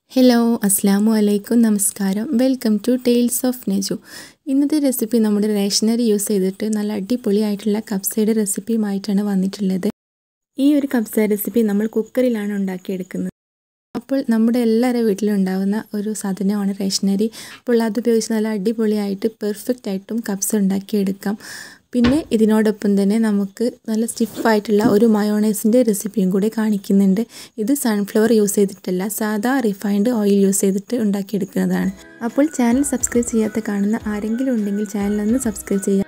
hello അസ്സാമു അലൈക്കും നമസ്കാരം welcome to tales of Neju ഇന്നത്തെ റെസിപ്പി നമ്മുടെ റേഷനറി യൂസ് ചെയ്തിട്ട് നല്ല അടിപൊളിയായിട്ടുള്ള കപ്സയുടെ റെസിപ്പിയുമായിട്ടാണ് വന്നിട്ടുള്ളത് ഈ ഒരു കപ്സ റെസിപ്പി നമ്മൾ കുക്കറിലാണ് ഉണ്ടാക്കിയെടുക്കുന്നത് അപ്പോൾ നമ്മുടെ എല്ലാവരുടെ വീട്ടിലും ഉണ്ടാകുന്ന ഒരു സാധനമാണ് റേഷനറി അപ്പോൾ അത് ഉപയോഗിച്ച് നല്ല അടിപൊളിയായിട്ട് പെർഫെക്റ്റ് ആയിട്ടും കപ്സ ഉണ്ടാക്കിയെടുക്കാം പിന്നെ ഇതിനോടൊപ്പം തന്നെ നമുക്ക് നല്ല സ്റ്റിഫായിട്ടുള്ള ഒരു മയോണൈസിൻ്റെ റെസിപ്പിയും കൂടി കാണിക്കുന്നുണ്ട് ഇത് സൺഫ്ലവർ യൂസ് ചെയ്തിട്ടല്ല സാധാ റിഫൈൻഡ് ഓയിൽ യൂസ് ചെയ്തിട്ട് ഉണ്ടാക്കിയെടുക്കുന്നതാണ് അപ്പോൾ ചാനൽ സബ്സ്ക്രൈബ് ചെയ്യാത്ത കാണുന്ന ആരെങ്കിലും ഉണ്ടെങ്കിൽ ചാനലൊന്ന് സബ്സ്ക്രൈബ് ചെയ്യാം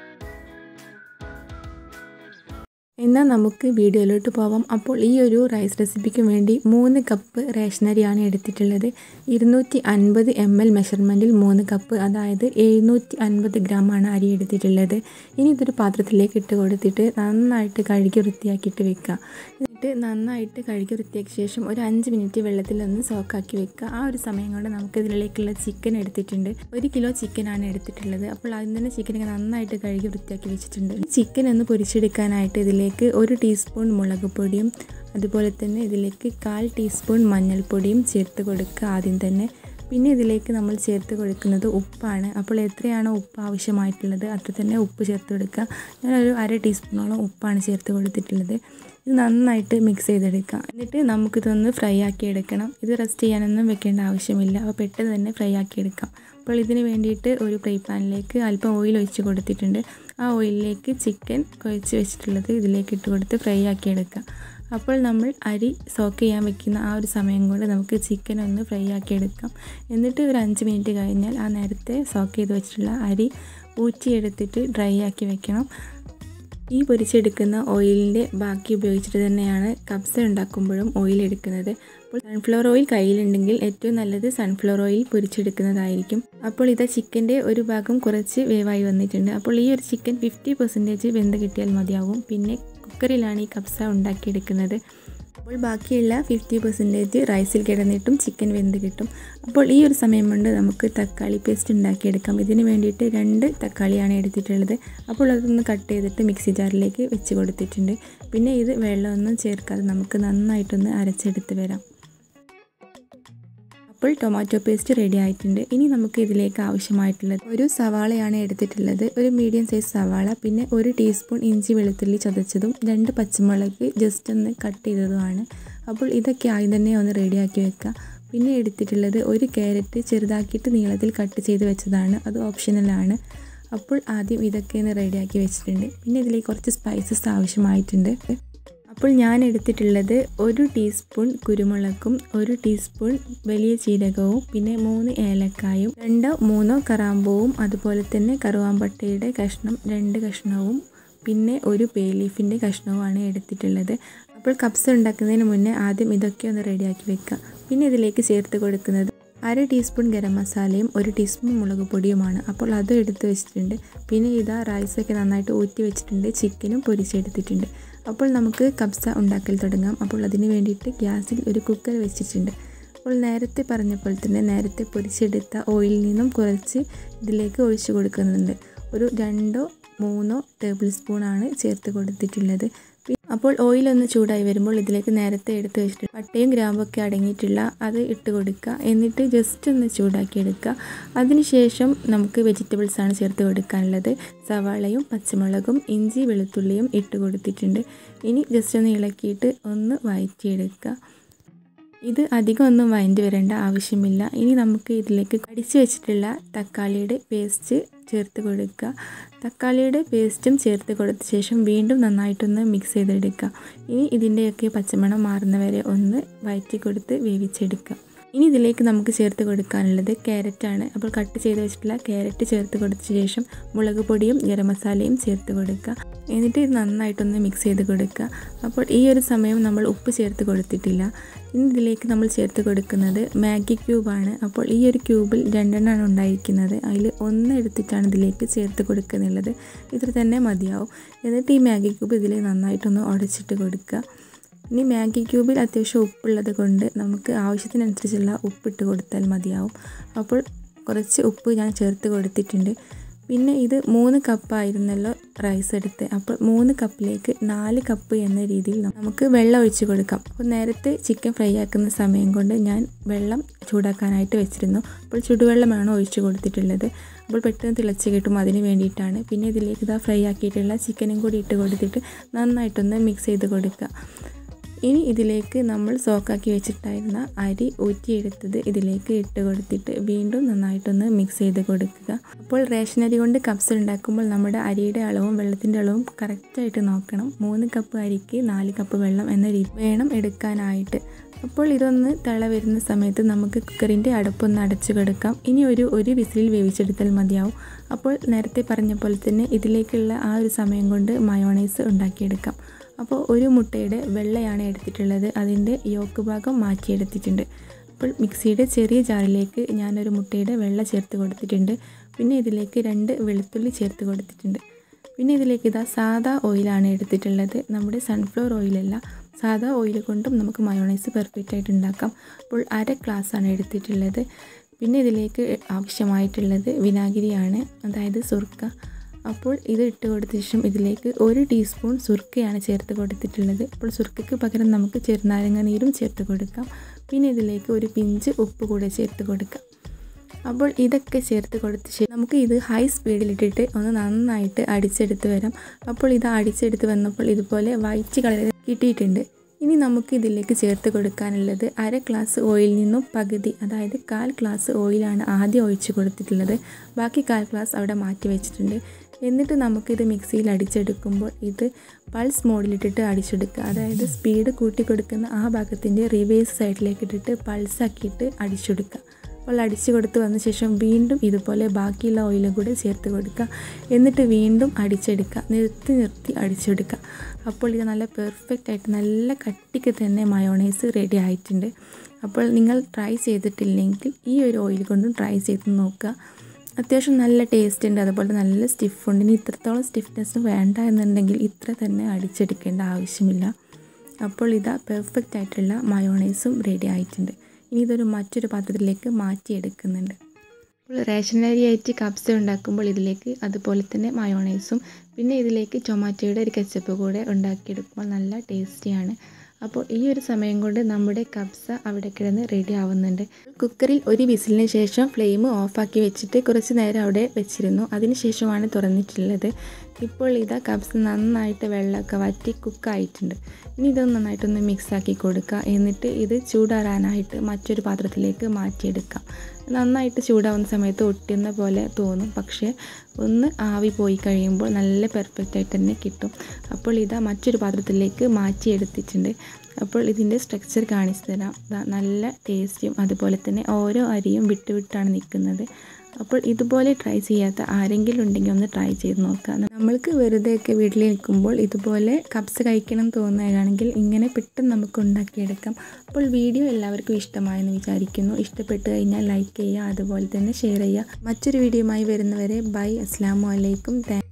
എന്നാൽ നമുക്ക് വീഡിയോയിലോട്ട് പോവാം അപ്പോൾ ഈ ഒരു റൈസ് റെസിപ്പിക്ക് വേണ്ടി മൂന്ന് കപ്പ് റേഷനരിയാണ് എടുത്തിട്ടുള്ളത് ഇരുന്നൂറ്റി അൻപത് എം എൽ മെഷർമെൻറ്റിൽ മൂന്ന് കപ്പ് അതായത് എഴുന്നൂറ്റി അൻപത് ഗ്രാമാണ് അരി എടുത്തിട്ടുള്ളത് ഇനി ഇതൊരു പാത്രത്തിലേക്ക് ഇട്ട് കൊടുത്തിട്ട് നന്നായിട്ട് കഴുകി വൃത്തിയാക്കിയിട്ട് വെക്കുക എന്നിട്ട് നന്നായിട്ട് കഴുകി വൃത്തിയാക്കിയ ശേഷം ഒരു അഞ്ച് മിനിറ്റ് വെള്ളത്തിലൊന്ന് സോക്കാക്കി വെക്കുക ആ ഒരു സമയം കൊണ്ട് നമുക്ക് ഇതിലേക്കുള്ള ചിക്കൻ എടുത്തിട്ടുണ്ട് ഒരു കിലോ ചിക്കനാണ് എടുത്തിട്ടുള്ളത് അപ്പോൾ അതിന് തന്നെ ചിക്കനൊക്കെ നന്നായിട്ട് കഴുകി വൃത്തിയാക്കി വെച്ചിട്ടുണ്ട് ചിക്കൻ ഒന്ന് പൊരിച്ചെടുക്കാനായിട്ട് ഇതിലേക്ക് ഒരു ടീസ്പൂൺ മുളക് പൊടിയും അതുപോലെ തന്നെ ഇതിലേക്ക് കാൽ ടീസ്പൂൺ മഞ്ഞൾപ്പൊടിയും ചേർത്ത് കൊടുക്കുക ആദ്യം തന്നെ പിന്നെ ഇതിലേക്ക് നമ്മൾ ചേർത്ത് കൊടുക്കുന്നത് ഉപ്പാണ് അപ്പോൾ എത്രയാണോ ഉപ്പ് ആവശ്യമായിട്ടുള്ളത് അത്ര തന്നെ ഉപ്പ് ചേർത്ത് കൊടുക്കുക ഞാനൊരു അര ടീസ്പൂണോളം ഉപ്പാണ് ചേർത്ത് കൊടുത്തിട്ടുള്ളത് ഇത് നന്നായിട്ട് മിക്സ് ചെയ്തെടുക്കുക എന്നിട്ട് നമുക്കിതൊന്ന് ഫ്രൈ ആക്കി എടുക്കണം ഇത് റെസ്റ്റ് ചെയ്യാനൊന്നും വെക്കേണ്ട ആവശ്യമില്ല അപ്പോൾ പെട്ടെന്ന് തന്നെ ഫ്രൈ ആക്കി എടുക്കാം അപ്പോൾ ഇതിന് വേണ്ടിയിട്ട് ഒരു ഫ്രൈ പാനിലേക്ക് അല്പം ഓയിൽ ഒഴിച്ച് കൊടുത്തിട്ടുണ്ട് ആ ഓയിലിലേക്ക് ചിക്കൻ കുഴച്ച് വെച്ചിട്ടുള്ളത് ഇതിലേക്ക് ഇട്ട് കൊടുത്ത് ഫ്രൈ ആക്കി എടുക്കുക അപ്പോൾ നമ്മൾ അരി സോക്ക് ചെയ്യാൻ വെക്കുന്ന ആ ഒരു സമയം കൊണ്ട് നമുക്ക് ചിക്കൻ ഒന്ന് ഫ്രൈ ആക്കി എടുക്കാം എന്നിട്ട് ഒരു അഞ്ച് മിനിറ്റ് കഴിഞ്ഞാൽ ആ നേരത്തെ സോക്ക് ചെയ്ത് വെച്ചിട്ടുള്ള അരി ഊറ്റിയെടുത്തിട്ട് ഡ്രൈ ആക്കി വെക്കണം ഈ പൊരിച്ചെടുക്കുന്ന ഓയിലിൻ്റെ ബാക്കി ഉപയോഗിച്ചിട്ട് തന്നെയാണ് കപ്സ ഉണ്ടാക്കുമ്പോഴും ഓയിൽ എടുക്കുന്നത് അപ്പോൾ സൺഫ്ലവർ ഓയിൽ കയ്യിലുണ്ടെങ്കിൽ ഏറ്റവും നല്ലത് സൺഫ്ലവർ ഓയിൽ പൊരിച്ചെടുക്കുന്നതായിരിക്കും അപ്പോൾ ഇത് ചിക്കൻ്റെ ഒരു ഭാഗം കുറച്ച് വേവായി വന്നിട്ടുണ്ട് അപ്പോൾ ഈ ഒരു ചിക്കൻ ഫിഫ്റ്റി പെർസെൻറ്റേജ് വെന്ത് കിട്ടിയാൽ മതിയാവും പിന്നെ കുക്കറിലാണ് ഈ കപ്സ ഉണ്ടാക്കിയെടുക്കുന്നത് അപ്പോൾ ബാക്കിയുള്ള ഫിഫ്റ്റി പെർസെൻറ്റേജ് റൈസിൽ കിടന്നിട്ടും ചിക്കൻ വെന്ത് കിട്ടും അപ്പോൾ ഈ ഒരു സമയം കൊണ്ട് നമുക്ക് തക്കാളി പേസ്റ്റ് ഉണ്ടാക്കിയെടുക്കാം ഇതിന് വേണ്ടിയിട്ട് രണ്ട് തക്കാളിയാണ് എടുത്തിട്ടുള്ളത് അപ്പോൾ അതൊന്ന് കട്ട് ചെയ്തിട്ട് മിക്സി ജാറിലേക്ക് വെച്ച് കൊടുത്തിട്ടുണ്ട് പിന്നെ ഇത് വെള്ളമൊന്നും ചേർക്കാതെ നമുക്ക് നന്നായിട്ടൊന്ന് അരച്ചെടുത്ത് വരാം അപ്പോൾ ടൊമാറ്റോ പേസ്റ്റ് റെഡി ആയിട്ടുണ്ട് ഇനി നമുക്ക് ഇതിലേക്ക് ആവശ്യമായിട്ടുള്ളത് ഒരു സവാളയാണ് എടുത്തിട്ടുള്ളത് ഒരു മീഡിയം സൈസ് സവാള പിന്നെ ഒരു ടീസ്പൂൺ ഇഞ്ചി വെളുത്തുള്ളി ചതച്ചതും രണ്ട് പച്ചമുളക് ജസ്റ്റ് ഒന്ന് കട്ട് ചെയ്തതുമാണ് അപ്പോൾ ഇതൊക്കെ ആദ്യം തന്നെ ഒന്ന് റെഡിയാക്കി വെക്കുക പിന്നെ എടുത്തിട്ടുള്ളത് ഒരു ക്യാരറ്റ് ചെറുതാക്കിയിട്ട് നീളത്തിൽ കട്ട് ചെയ്ത് വെച്ചതാണ് അത് ഓപ്ഷണലാണ് അപ്പോൾ ആദ്യം ഇതൊക്കെ ഒന്ന് റെഡിയാക്കി വെച്ചിട്ടുണ്ട് പിന്നെ ഇതിലേക്ക് കുറച്ച് സ്പൈസസ് ആവശ്യമായിട്ടുണ്ട് അപ്പോൾ ഞാൻ എടുത്തിട്ടുള്ളത് ഒരു ടീസ്പൂൺ കുരുമുളകും ഒരു ടീസ്പൂൺ വലിയ ജീരകവും പിന്നെ മൂന്ന് ഏലക്കായും രണ്ടോ മൂന്നോ കറാമ്പൂവും അതുപോലെ തന്നെ കറുവാമ്പട്ടയുടെ കഷ്ണം രണ്ട് കഷ്ണവും പിന്നെ ഒരു പേ ലീഫിൻ്റെ കഷ്ണവുമാണ് എടുത്തിട്ടുള്ളത് അപ്പോൾ കപ്സ് ഉണ്ടാക്കുന്നതിന് മുന്നേ ആദ്യം ഇതൊക്കെ ഒന്ന് റെഡിയാക്കി വെക്കുക പിന്നെ ഇതിലേക്ക് ചേർത്ത് കൊടുക്കുന്നത് അര ടീസ്പൂൺ ഗരം മസാലയും ഒരു ടീസ്പൂൺ മുളക് പൊടിയുമാണ് അപ്പോൾ അതും എടുത്ത് വെച്ചിട്ടുണ്ട് പിന്നെ ഇതാ റൈസൊക്കെ നന്നായിട്ട് ഊറ്റി വെച്ചിട്ടുണ്ട് ചിക്കനും പൊരിച്ചെടുത്തിട്ടുണ്ട് അപ്പോൾ നമുക്ക് കബ്സ ഉണ്ടാക്കൽ തുടങ്ങാം അപ്പോൾ അതിന് വേണ്ടിയിട്ട് ഗ്യാസിൽ ഒരു കുക്കർ വെച്ചിട്ടുണ്ട് അപ്പോൾ നേരത്തെ പറഞ്ഞപ്പോൾ തന്നെ നേരത്തെ പൊരിച്ചെടുത്ത ഓയിലിൽ നിന്നും കുറച്ച് ഇതിലേക്ക് ഒഴിച്ചു കൊടുക്കുന്നുണ്ട് ഒരു രണ്ടോ മൂന്നോ ടേബിൾ സ്പൂണാണ് ചേർത്ത് കൊടുത്തിട്ടുള്ളത് അപ്പോൾ ഓയിലൊന്ന് ചൂടായി വരുമ്പോൾ ഇതിലേക്ക് നേരത്തെ എടുത്ത് വെച്ചിട്ട് പട്ടയും ഗ്രാമ്പൊക്കെ അടങ്ങിയിട്ടുള്ള അത് ഇട്ട് കൊടുക്കുക എന്നിട്ട് ജസ്റ്റ് ഒന്ന് ചൂടാക്കി എടുക്കുക അതിനുശേഷം നമുക്ക് വെജിറ്റബിൾസ് ആണ് ചേർത്ത് കൊടുക്കാനുള്ളത് സവാളയും പച്ചമുളകും ഇഞ്ചി വെളുത്തുള്ളിയും ഇട്ട് കൊടുത്തിട്ടുണ്ട് ഇനി ജസ്റ്റ് ഒന്ന് ഇളക്കിയിട്ട് ഒന്ന് വഴറ്റിയെടുക്കുക ഇത് അധികം ഒന്നും വഴറ്റി വരേണ്ട ആവശ്യമില്ല ഇനി നമുക്ക് ഇതിലേക്ക് കടിച്ചു വെച്ചിട്ടുള്ള തക്കാളിയുടെ പേസ്റ്റ് ചേർത്ത് കൊടുക്കുക തക്കാളിയുടെ പേസ്റ്റും ചേർത്ത് കൊടുത്ത ശേഷം വീണ്ടും നന്നായിട്ടൊന്ന് മിക്സ് ചെയ്തെടുക്കുക ഇനി ഇതിൻ്റെയൊക്കെ പച്ചമണം മാറുന്നവരെ ഒന്ന് വഴറ്റി കൊടുത്ത് വേവിച്ചെടുക്കുക ഇനി ഇതിലേക്ക് നമുക്ക് ചേർത്ത് കൊടുക്കാനുള്ളത് ക്യാരറ്റാണ് അപ്പോൾ കട്ട് ചെയ്ത് വെച്ചിട്ടുള്ള ക്യാരറ്റ് ചേർത്ത് കൊടുത്ത ശേഷം മുളക് പൊടിയും ഗരം മസാലയും ചേർത്ത് കൊടുക്കുക എന്നിട്ട് ഇത് നന്നായിട്ടൊന്ന് മിക്സ് ചെയ്ത് കൊടുക്കുക അപ്പോൾ ഈ ഒരു സമയം നമ്മൾ ഉപ്പ് ചേർത്ത് കൊടുത്തിട്ടില്ല ഇനി ഇതിലേക്ക് നമ്മൾ ചേർത്ത് കൊടുക്കുന്നത് മാഗി ക്യൂബാണ് അപ്പോൾ ഈ ഒരു ക്യൂബിൽ രണ്ടെണ്ണമാണ് ഉണ്ടായിരിക്കുന്നത് അതിൽ ഒന്ന് എടുത്തിട്ടാണ് ഇതിലേക്ക് ചേർത്ത് കൊടുക്കുന്നുള്ളത് ഇത്ര തന്നെ മതിയാവും എന്നിട്ട് ഈ മാഗി ക്യൂബ് ഇതിൽ നന്നായിട്ടൊന്ന് ഉടച്ചിട്ട് കൊടുക്കുക ഇനി മാഗി ക്യൂബിൽ അത്യാവശ്യം ഉപ്പുള്ളത് കൊണ്ട് നമുക്ക് ആവശ്യത്തിനനുസരിച്ചുള്ള ഉപ്പിട്ട് കൊടുത്താൽ മതിയാവും അപ്പോൾ കുറച്ച് ഉപ്പ് ഞാൻ ചേർത്ത് കൊടുത്തിട്ടുണ്ട് പിന്നെ ഇത് മൂന്ന് കപ്പായിരുന്നല്ലോ റൈസ് എടുത്ത് അപ്പോൾ മൂന്ന് കപ്പിലേക്ക് നാല് കപ്പ് എന്ന രീതിയിൽ നമുക്ക് വെള്ളം ഒഴിച്ച് കൊടുക്കാം അപ്പോൾ നേരത്തെ ചിക്കൻ ഫ്രൈ ആക്കുന്ന സമയം കൊണ്ട് ഞാൻ വെള്ളം ചൂടാക്കാനായിട്ട് വെച്ചിരുന്നു അപ്പോൾ ചുടുവെള്ളമാണ് ഒഴിച്ച് കൊടുത്തിട്ടുള്ളത് അപ്പോൾ പെട്ടെന്ന് തിളച്ച് കിട്ടും അതിന് വേണ്ടിയിട്ടാണ് പിന്നെ ഇതിലേക്ക് ഇതാ ഫ്രൈ ആക്കിയിട്ടുള്ള ചിക്കനും കൂടി ഇട്ട് കൊടുത്തിട്ട് നന്നായിട്ടൊന്ന് മിക്സ് ചെയ്ത് കൊടുക്കുക ഇനി ഇതിലേക്ക് നമ്മൾ സോക്കാക്കി വെച്ചിട്ടായിരുന്ന അരി ഊറ്റിയെടുത്തത് ഇതിലേക്ക് ഇട്ട് കൊടുത്തിട്ട് വീണ്ടും നന്നായിട്ടൊന്ന് മിക്സ് ചെയ്ത് കൊടുക്കുക അപ്പോൾ റേഷൻ അരി കൊണ്ട് കപ്സ് ഉണ്ടാക്കുമ്പോൾ നമ്മുടെ അരിയുടെ അളവും വെള്ളത്തിൻ്റെ അളവും കറക്റ്റായിട്ട് നോക്കണം മൂന്ന് കപ്പ് അരിക്ക് നാല് കപ്പ് വെള്ളം എന്ന രീതി വേണം എടുക്കാനായിട്ട് അപ്പോൾ ഇതൊന്ന് തിള വരുന്ന സമയത്ത് നമുക്ക് കുക്കറിൻ്റെ അടുപ്പൊന്ന് അടച്ചു കൊടുക്കാം ഇനി ഒരു ഒരു വിസിലിൽ വേവിച്ചെടുത്താൽ മതിയാവും അപ്പോൾ നേരത്തെ പറഞ്ഞ പോലെ തന്നെ ഇതിലേക്കുള്ള ആ ഒരു സമയം കൊണ്ട് മയോണൈസ് ഉണ്ടാക്കിയെടുക്കാം അപ്പോൾ ഒരു മുട്ടയുടെ വെള്ളയാണ് എടുത്തിട്ടുള്ളത് അതിൻ്റെ യോക്ക് ഭാഗം മാറ്റിയെടുത്തിട്ടുണ്ട് അപ്പോൾ മിക്സിയുടെ ചെറിയ ജാറിലേക്ക് ഞാനൊരു മുട്ടയുടെ വെള്ള ചേർത്ത് കൊടുത്തിട്ടുണ്ട് പിന്നെ ഇതിലേക്ക് രണ്ട് വെളുത്തുള്ളി ചേർത്ത് കൊടുത്തിട്ടുണ്ട് പിന്നെ ഇതിലേക്ക് ഇതാ സാദാ ഓയിലാണ് എടുത്തിട്ടുള്ളത് നമ്മുടെ സൺഫ്ലവർ ഓയിലല്ല സാദാ ഓയിൽ കൊണ്ടും നമുക്ക് മയോണൈസ് പെർഫെക്റ്റ് ആയിട്ട് ഉണ്ടാക്കാം അപ്പോൾ അര ഗ്ലാസ്സാണ് എടുത്തിട്ടുള്ളത് പിന്നെ ഇതിലേക്ക് ആവശ്യമായിട്ടുള്ളത് വിനാഗിരിയാണ് അതായത് സുർക്ക അപ്പോൾ ഇത് ഇട്ട് കൊടുത്ത ശേഷം ഇതിലേക്ക് ഒരു ടീസ്പൂൺ സുർക്കയാണ് ചേർത്ത് കൊടുത്തിട്ടുള്ളത് അപ്പോൾ സുർക്കയ്ക്ക് പകരം നമുക്ക് ചെറുനാരങ്ങ നീരും ചേർത്ത് കൊടുക്കാം പിന്നെ ഇതിലേക്ക് ഒരു പിഞ്ച് ഉപ്പ് കൂടെ ചേർത്ത് കൊടുക്കാം അപ്പോൾ ഇതൊക്കെ ചേർത്ത് കൊടുത്ത ശേഷം നമുക്ക് ഇത് ഹൈ സ്പീഡിലിട്ടിട്ട് ഒന്ന് നന്നായിട്ട് അടിച്ചെടുത്ത് വരാം അപ്പോൾ ഇത് അടിച്ചെടുത്ത് വന്നപ്പോൾ ഇതുപോലെ വൈറ്റ് കളർ കിട്ടിയിട്ടുണ്ട് ഇനി നമുക്ക് ഇതിലേക്ക് ചേർത്ത് കൊടുക്കാനുള്ളത് അര ഗ്ലാസ് ഓയിൽ നിന്നും പകുതി അതായത് കാൽ ഗ്ലാസ് ഓയിലാണ് ആദ്യം ഒഴിച്ച് കൊടുത്തിട്ടുള്ളത് ബാക്കി കാൽ ഗ്ലാസ് അവിടെ മാറ്റി വെച്ചിട്ടുണ്ട് എന്നിട്ട് നമുക്കിത് മിക്സിയിൽ അടിച്ചെടുക്കുമ്പോൾ ഇത് പൾസ് മോഡിലിട്ടിട്ട് അടിച്ചെടുക്കുക അതായത് സ്പീഡ് കൂട്ടി കൊടുക്കുന്ന ആ ഭാഗത്തിൻ്റെ റിവേഴ്സ് സൈഡിലേക്ക് ഇട്ടിട്ട് പൾസാക്കിയിട്ട് അടിച്ചെടുക്കുക അപ്പോൾ അടിച്ചു കൊടുത്ത് വന്ന ശേഷം വീണ്ടും ഇതുപോലെ ബാക്കിയുള്ള ഓയിലും കൂടെ ചേർത്ത് കൊടുക്കുക എന്നിട്ട് വീണ്ടും അടിച്ചെടുക്കുക നിർത്തി നിർത്തി അടിച്ചെടുക്കുക അപ്പോൾ ഇത് നല്ല പെർഫെക്റ്റ് ആയിട്ട് നല്ല കട്ടിക്ക് തന്നെ മയോണൈസ് റെഡി ആയിട്ടുണ്ട് അപ്പോൾ നിങ്ങൾ ട്രൈ ചെയ്തിട്ടില്ലെങ്കിൽ ഈ ഒരു ഓയിൽ കൊണ്ടും ട്രൈ ചെയ്ത് നോക്കുക അത്യാവശ്യം നല്ല ടേസ്റ്റ് ഉണ്ട് അതുപോലെ നല്ല സ്റ്റിഫുണ്ട് ഇനി ഇത്രത്തോളം സ്റ്റിഫ്നെസ് വേണ്ട എന്നുണ്ടെങ്കിൽ ഇത്ര തന്നെ അടിച്ചെടുക്കേണ്ട ആവശ്യമില്ല അപ്പോൾ ഇതാ പെർഫെക്റ്റ് ആയിട്ടുള്ള മയോണൈസും റെഡി ആയിട്ടുണ്ട് ഇനി ഇതൊരു മറ്റൊരു പാത്രത്തിലേക്ക് മാറ്റിയെടുക്കുന്നുണ്ട് അപ്പോൾ റേഷനറി ആയിട്ട് കപ്സ ഉണ്ടാക്കുമ്പോൾ ഇതിലേക്ക് അതുപോലെ തന്നെ മയോണൈസും പിന്നെ ഇതിലേക്ക് ടൊമാറ്റോയുടെ ഒരു കെച്ചപ്പ് കൂടെ ഉണ്ടാക്കിയെടുക്കുമ്പോൾ നല്ല ടേസ്റ്റിയാണ് അപ്പോൾ ഈ ഒരു സമയം കൊണ്ട് നമ്മുടെ കബ്സ അവിടെ കിടന്ന് റെഡി ആവുന്നുണ്ട് കുക്കറിൽ ഒരു വിസിലിന് ശേഷം ഫ്ലെയിം ഓഫാക്കി വെച്ചിട്ട് കുറച്ച് നേരം അവിടെ വെച്ചിരുന്നു അതിന് ശേഷമാണ് തുറന്നിട്ടുള്ളത് ഇപ്പോൾ ഇതാ കബ്സ നന്നായിട്ട് വെള്ളമൊക്കെ വറ്റി കുക്കായിട്ടുണ്ട് ഇനി ഇതൊന്ന് നന്നായിട്ടൊന്ന് മിക്സാക്കി കൊടുക്കുക എന്നിട്ട് ഇത് ചൂടാറാനായിട്ട് മറ്റൊരു പാത്രത്തിലേക്ക് മാറ്റിയെടുക്കാം നന്നായിട്ട് ചൂടാവുന്ന സമയത്ത് ഒട്ടുന്ന പോലെ തോന്നും പക്ഷേ ഒന്ന് ആവി പോയി കഴിയുമ്പോൾ നല്ല പെർഫെക്റ്റ് ആയിട്ട് തന്നെ കിട്ടും അപ്പോൾ ഇതാ മറ്റൊരു പാത്രത്തിലേക്ക് മാറ്റിയെടുത്തിട്ടുണ്ട് അപ്പോൾ ഇതിൻ്റെ സ്ട്രക്ചർ കാണിച്ചു തരാം നല്ല ടേസ്റ്റിയും അതുപോലെ തന്നെ ഓരോ അരിയും വിട്ട് വിട്ടാണ് നിൽക്കുന്നത് അപ്പോൾ ഇതുപോലെ ട്രൈ ചെയ്യാത്ത ആരെങ്കിലും ഉണ്ടെങ്കിൽ ഒന്ന് ട്രൈ ചെയ്ത് നോക്കുക നമ്മൾക്ക് വെറുതെയൊക്കെ വീട്ടിൽ നിൽക്കുമ്പോൾ ഇതുപോലെ കപ്സ് കഴിക്കണം തോന്നുകയാണെങ്കിൽ ഇങ്ങനെ പെട്ടെന്ന് നമുക്ക് ഉണ്ടാക്കിയെടുക്കാം അപ്പോൾ വീഡിയോ എല്ലാവർക്കും ഇഷ്ടമായെന്ന് വിചാരിക്കുന്നു ഇഷ്ടപ്പെട്ട് കഴിഞ്ഞാൽ ലൈക്ക് ചെയ്യുക അതുപോലെ തന്നെ ഷെയർ ചെയ്യുക മറ്റൊരു വീഡിയോയുമായി വരുന്നവരെ ബൈ അസ്സാം വലൈക്കും താങ്ക്